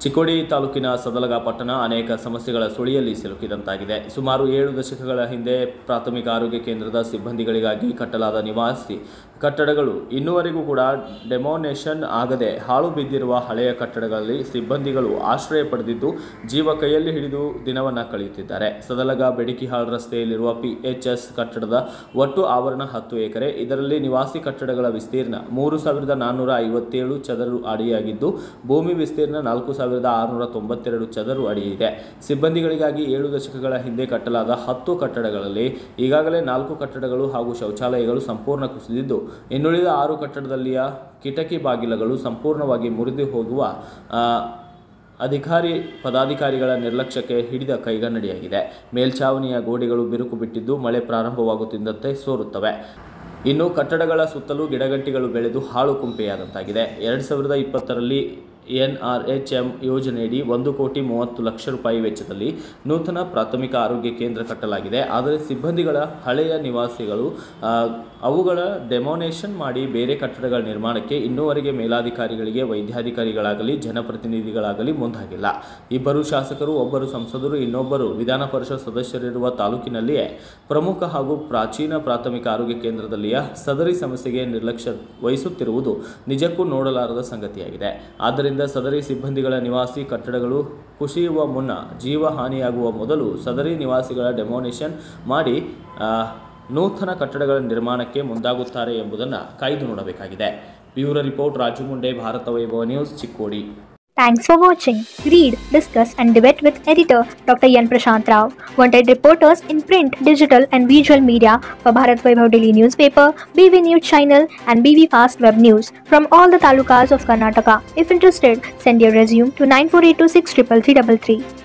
ಚಿಕ್ಕೋಡಿ ತಾಲೂಕಿನ ಸದಲಗ ಪಟ್ಟಣ ಅನೇಕ ಸಮಸ್ಯೆಗಳ ಸುಳಿಯಲ್ಲಿ ಸಿಲುಕಿದಂತಾಗಿದೆ ಸುಮಾರು ಏಳು ದಶಕಗಳ ಹಿಂದೆ ಪ್ರಾಥಮಿಕ ಆರೋಗ್ಯ ಕೇಂದ್ರದ ಸಿಬ್ಬಂದಿಗಳಿಗಾಗಿ ಕಟ್ಟಲಾದ ನಿವಾಸಿ ಕಟ್ಟಡಗಳು ಇನ್ನುವರೆಗೂ ಕೂಡ ಡೆಮೋನೇಷನ್ ಆಗದೆ ಹಾಳು ಬಿದ್ದಿರುವ ಹಳೆಯ ಕಟ್ಟಡಗಳಲ್ಲಿ ಸಿಬ್ಬಂದಿಗಳು ಆಶ್ರಯ ಪಡೆದಿದ್ದು ಜೀವ ಕೈಯಲ್ಲಿ ಹಿಡಿದು ದಿನವನ್ನ ಕಳೆಯುತ್ತಿದ್ದಾರೆ ಸದಲಗ ಬೆಡಕಿಹಾಳ್ ರಸ್ತೆಯಲ್ಲಿರುವ ಪಿಎಚ್ಎಸ್ ಕಟ್ಟಡದ ಒಟ್ಟು ಆವರಣ ಹತ್ತು ಎಕರೆ ಇದರಲ್ಲಿ ನಿವಾಸಿ ಕಟ್ಟಡಗಳ ವಿಸ್ತೀರ್ಣ ಮೂರು ಸಾವಿರದ ನಾನ್ನೂರ ಐವತ್ತೇಳು ಚದರು ಅಡಿಯಾಗಿದ್ದು ಭೂಮಿ ವಿಸ್ತೀರ್ಣ ನಾಲ್ಕು ಸಾವಿರದ ಆರುನೂರ ತೊಂಬತ್ತೆರಡು ಚದರು ಅಡಿ ಇದೆ ಸಿಬ್ಬಂದಿಗಳಿಗಾಗಿ ಏಳು ದಶಕಗಳ ಹಿಂದೆ ಕಟ್ಟಲಾದ ಹತ್ತು ಕಟ್ಟಡಗಳಲ್ಲಿ ಈಗಾಗಲೇ ನಾಲ್ಕು ಕಟ್ಟಡಗಳು ಹಾಗೂ ಶೌಚಾಲಯಗಳು ಸಂಪೂರ್ಣ ಕುಸಿದಿದ್ದು ಇನ್ನುಳಿದ ಆರು ಕಟ್ಟಡದಲ್ಲಿಯ ಕಿಟಕಿ ಬಾಗಿಲಗಳು ಸಂಪೂರ್ಣವಾಗಿ ಮುರಿದು ಹೋಗುವ ಆ, ಅಧಿಕಾರಿ ಪದಾಧಿಕಾರಿಗಳ ನಿರ್ಲಕ್ಷ್ಯಕ್ಕೆ ಹಿಡಿದ ಕೈಗನ್ನಡಿಯಾಗಿದೆ ಮೇಲ್ಛಾವಣಿಯ ಗೋಡೆಗಳು ಬಿರುಕು ಬಿಟ್ಟಿದ್ದು ಮಳೆ ಪ್ರಾರಂಭವಾಗುತ್ತಿದ್ದಂತೆ ಸೋರುತ್ತವೆ ಇನ್ನು ಕಟ್ಟಡಗಳ ಸುತ್ತಲೂ ಗಿಡಗಂಟಿಗಳು ಬೆಳೆದು ಹಾಳು ಕುಂಪೆಯಾದಂತಾಗಿದೆ ಎರಡು ಸಾವಿರದ ಇಪ್ಪತ್ತರಲ್ಲಿ ಎನ್ ಆರ್ ಎಚ್ ಎಂ ಯೋಜನೆಯಡಿ ಒಂದು ಕೋಟಿ ಮೂವತ್ತು ಲಕ್ಷ ರೂಪಾಯಿ ವೆಚ್ಚದಲ್ಲಿ ನೂತನ ಪ್ರಾಥಮಿಕ ಆರೋಗ್ಯ ಕೇಂದ್ರ ಕಟ್ಟಲಾಗಿದೆ ಆದರೆ ಸಿಬ್ಬಂದಿಗಳ ಹಳೆಯ ನಿವಾಸಿಗಳು ಆ, ಅವುಗಳ ಡೆಮೋನೇಷನ್ ಮಾಡಿ ಬೇರೆ ಕಟ್ಟಡಗಳ ನಿರ್ಮಾಣಕ್ಕೆ ಇನ್ನೂವರೆಗೆ ಮೇಲಾಧಿಕಾರಿಗಳಿಗೆ ವೈದ್ಯಾಧಿಕಾರಿಗಳಾಗಲಿ ಜನಪ್ರತಿನಿಧಿಗಳಾಗಲಿ ಮುಂದಾಗಿಲ್ಲ ಇಬ್ಬರು ಶಾಸಕರು ಒಬ್ಬರು ಸಂಸದರು ಇನ್ನೊಬ್ಬರು ವಿಧಾನ ಪರಿಷತ್ ಸದಸ್ಯರಿರುವ ತಾಲೂಕಿನಲ್ಲಿಯೇ ಪ್ರಮುಖ ಹಾಗೂ ಪ್ರಾಚೀನ ಪ್ರಾಥಮಿಕ ಆರೋಗ್ಯ ಕೇಂದ್ರದಲ್ಲಿಯ ಸದರಿ ಸಮಸ್ಯೆಗೆ ನಿರ್ಲಕ್ಷ್ಯ ವಹಿಸುತ್ತಿರುವುದು ನಿಜಕ್ಕೂ ನೋಡಲಾರದ ಸಂಗತಿಯಾಗಿದೆ ಆದ್ದರಿಂದ ಸದರಿ ಸಿಬ್ಬಂದಿಗಳ ನಿವಾಸಿ ಕಟ್ಟಡಗಳು ಕುಸಿಯುವ ಮುನ್ನ ಜೀವ ಹಾನಿಯಾಗುವ ಮೊದಲು ಸದರಿ ನಿವಾಸಿಗಳ ಡೆಮೋನೇಷನ್ ಮಾಡಿ ಆ, ನೂತನ ಕಟ್ಟಡಗಳ ನಿರ್ಮಾಣಕ್ಕೆ ಮುಂದಾಗುತ್ತಾರೆ ಎಂಬುದನ್ನು ಕಾಯ್ದು ನೋಡಬೇಕಾಗಿದೆ bureau report Raju Munde Bharatha Vaibhava news Chikkodi Thanks for watching. Read, discuss, and debate with editor Dr. Yan Prashant Rao. Wanted reporters in print, digital, and visual media for Bharat Vaibhav Daily newspaper, BV News channel, and BV Fast Web News from all the talukas of Karnataka. If interested, send your resume to 9482633333.